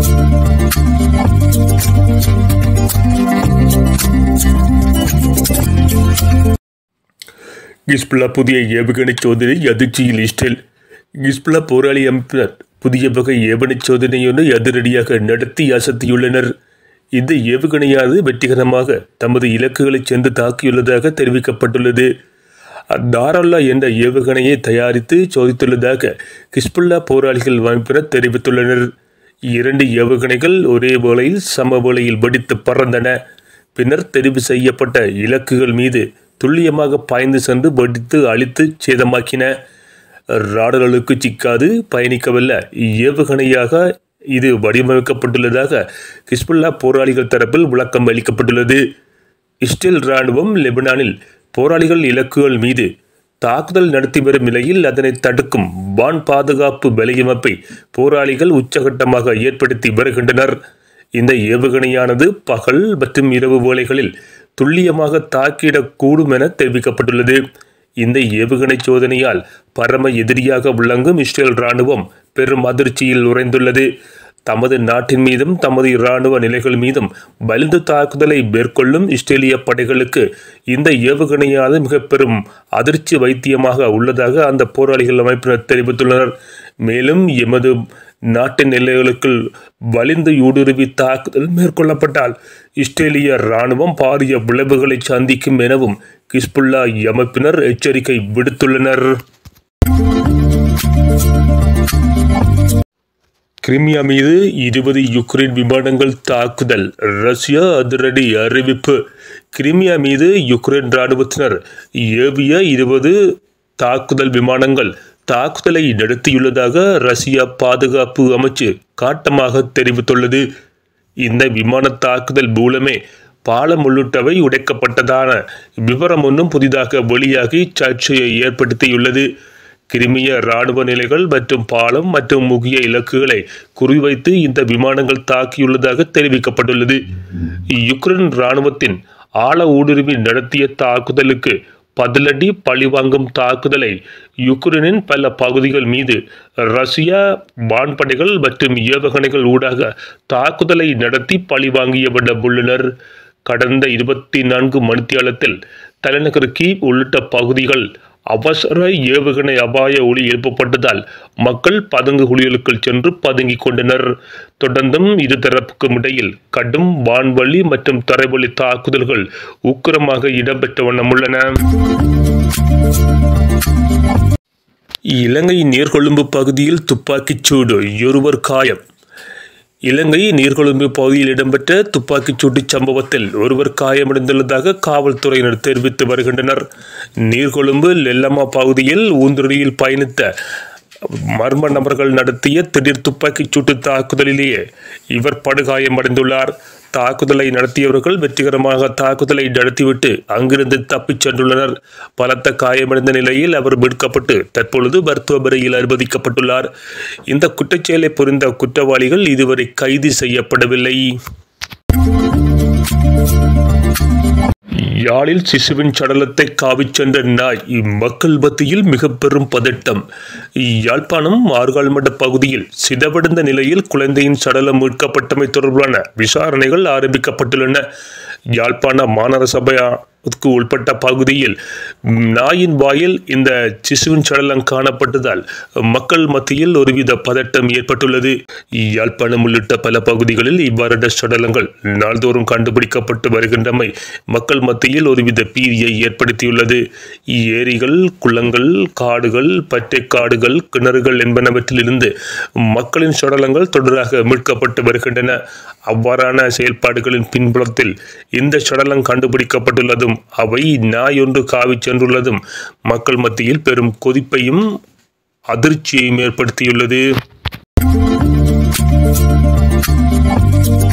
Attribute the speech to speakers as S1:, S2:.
S1: கிஸ்புல்லா புதிய ஏவுகணை சோதனை அதிர்ச்சியில் இஸ்ரேல் கிஸ்புல்லா போராளி அமைப்பினர் புதிய வகை ஏவுகணை சோதனையொன்று அதிரடியாக நடத்தி அசத்தியுள்ளனர் இந்த ஏவுகணையானது வெற்றிகரமாக தமது இலக்குகளை சென்று தாக்கியுள்ளதாக தெரிவிக்கப்பட்டுள்ளது தாரல்லா என்ற ஏவுகணையை தயாரித்து சோதித்துள்ளதாக கிஸ்புல்லா போராளிகள் அமைப்பினர் தெரிவித்துள்ளனர் இரண்டு ஏவுகணைகள் ஒரே வேளையில் சம வேளையில் வெடித்து பறந்தன பின்னர் தெரிவு செய்யப்பட்ட இலக்குகள் மீது துல்லியமாக பாய்ந்து சென்று வெடித்து அழித்து சேதமாக்கின ராடர்களுக்கு சிக்காது பயணிக்கவல்ல ஏவுகணையாக இது வடிவமைக்கப்பட்டுள்ளதாக ஹிஸ்புல்லா போராளிகள் தரப்பில் விளக்கம் அளிக்கப்பட்டுள்ளது இஸ்ரேல் இராணுவம் லெபனானில் போராளிகள் இலக்குகள் மீது தாக்குதல் நடத்தி வரும் நிலையில் அதனை தடுக்கும் வான் பாதுகாப்பு வலையமைப்பை போராளிகள் உச்சகட்டமாக ஏற்படுத்தி வருகின்றனர் இந்த ஏவுகணையானது பகல் மற்றும் இரவு வேளைகளில் துல்லியமாக தாக்கிடக்கூடும் என தெரிவிக்கப்பட்டுள்ளது இந்த ஏவுகணை சோதனையால் பரம எதிரியாக விளங்கும் இஸ்ரேல் இராணுவம் பெரும் அதிர்ச்சியில் உறைந்துள்ளது தமது நாட்டின் மீதும் தமது இராணுவ நிலைகள் மீதும் வலிந்து தாக்குதலை மேற்கொள்ளும் இஸ்ரேலிய படைகளுக்கு இந்த ஏவுகணையானது மிக பெரும் அதிர்ச்சி வைத்தியமாக உள்ளதாக அந்த போராளிகள் அமைப்பினர் தெரிவித்துள்ளனர் மேலும் எமது நாட்டின் எல்லைகளுக்குள் வலிந்து ஊடுருவி தாக்குதல் மேற்கொள்ளப்பட்டால் இஸ்ரேலிய இராணுவம் பாரிய விளைவுகளை சந்திக்கும் எனவும் கிஸ்புல்லா அமைப்பினர் எச்சரிக்கை விடுத்துள்ளனர் கிரிமியா மீது இருபது யுக்ரைன் விமானங்கள் தாக்குதல் ரஷ்யா அதிரடி அறிவிப்பு கிரிமியா மீது யுக்ரைன் இராணுவத்தினர் ஏவிய இருபது தாக்குதல் விமானங்கள் தாக்குதலை நடத்தியுள்ளதாக ரஷ்யா பாதுகாப்பு அமைச்சு காட்டமாக தெரிவித்துள்ளது இந்த விமான தாக்குதல் மூலமே பாலம் உள்ளிட்டவை உடைக்கப்பட்டதான விவரம் ஒன்றும் புதிதாக வெளியாகி சர்ச்சையை ஏற்படுத்தியுள்ளது கிரிமிய இராணுவ நிலைகள் மற்றும் பாலம் மற்றும் முக்கிய இலக்குகளை குறிவைத்து இந்த விமானங்கள் தாக்கியுள்ளதாக தெரிவிக்கப்பட்டுள்ளது யுக்ரைன் இராணுவத்தின் ஆழ ஊடுருவி நடத்திய தாக்குதலுக்கு பதிலடி பழிவாங்கும் தாக்குதலை யுக்ரைனின் பல பகுதிகள் மீது ரஷ்யா வான்படைகள் மற்றும் ஏவுகணைகள் ஊடாக தாக்குதலை நடத்தி பழிவாங்கிய வண்ணம் உள்ளனர் கடந்த இருபத்தி நான்கு மணித்தியாலத்தில் தலைநகர் கீவ் உள்ளிட்ட பகுதிகள் அவசர ஏவுகணை அபாய ஒளி எழுப்பப்பட்டதால் மக்கள் பதுங்கு குழிகளுக்குள் சென்று பதுங்கிக் கொண்டனர் தொடர்ந்தும் இருதரப்புக்கும் இடையில் கடும் வான்வழி மற்றும் தரைவழி தாக்குதல்கள் உக்கிரமாக இடம்பெற்ற வண்ணம் உள்ளன இலங்கை நீர்கொழும்பு பகுதியில் துப்பாக்கிச் சூடு ஒருவர் காயம் இலங்கை நீர்கொழும்பு பகுதியில் இடம்பெற்ற துப்பாக்கிச் சூட்டு சம்பவத்தில் ஒருவர் காயமடைந்துள்ளதாக காவல்துறையினர் தெரிவித்து வருகின்றனர் நீர்கொழும்பு லெல்லம்மா பகுதியில் ஊந்துருளியில் பயணித்த மர்ம நபர்கள் நடத்திய திடீர் துப்பாக்கிச் சூட்டு தாக்குதலிலேயே இவர் படுகாயமடைந்துள்ளார் தாக்குதலை நடத்தியவர்கள் வெற்றிகரமாக தாக்குதலை நடத்திவிட்டு அங்கிருந்து தப்பிச் சென்றுள்ளனர் பலத்த காயமடைந்த நிலையில் அவர் மீட்கப்பட்டு தற்பொழுது மருத்துவமனையில் அனுமதிக்கப்பட்டுள்ளார் இந்த குற்றச்செயலை புரிந்த குற்றவாளிகள் இதுவரை கைது செய்யப்படவில்லை யாழில் சிசுவின் சடலத்தை காவிச் சென்ற நாய் மக்கள் மத்தியில் மிக பெரும் பதட்டம் யாழ்ப்பாணம் மார்கால்மட பகுதியில் சிதவடைந்த நிலையில் குழந்தையின் சடலம் மீட்கப்பட்டமை தொடர்பான விசாரணைகள் ஆரம்பிக்கப்பட்டுள்ளன யாழ்ப்பாண மாநகர சபைக்கு உட்பட்ட பகுதியில் நாயின் வாயில் இந்த சிசுவின் சடலம் காணப்பட்டதால் மக்கள் மத்தியில் ஒருவித பதட்டம் ஏற்பட்டுள்ளது யாழ்ப்பாணம் உள்ளிட்ட பல பகுதிகளில் இவ்வாறான சடலங்கள் நாள்தோறும் கண்டுபிடிக்கப்பட்டு வருகின்றமை மக்கள் மத்தியில் ஒருவித பீதியை ஏற்படுத்தியுள்ளது ஏரிகள் குளங்கள் காடுகள் பற்றை காடுகள் கிணறுகள் என்பனவற்றிலிருந்து மக்களின் சடலங்கள் தொடராக மீட்கப்பட்டு வருகின்றன அவ்வாறான செயல்பாடுகளின் பின்புலத்தில் இந்த சடலம் கண்டுபிடிக்கப்பட்டுள்ளதும் அவை நாய் ஒன்று காவிச் சென்றுள்ளதும் மக்கள் மத்தியில் பெரும் கொதிப்பையும் அதிர்ச்சியையும் ஏற்படுத்தியுள்ளது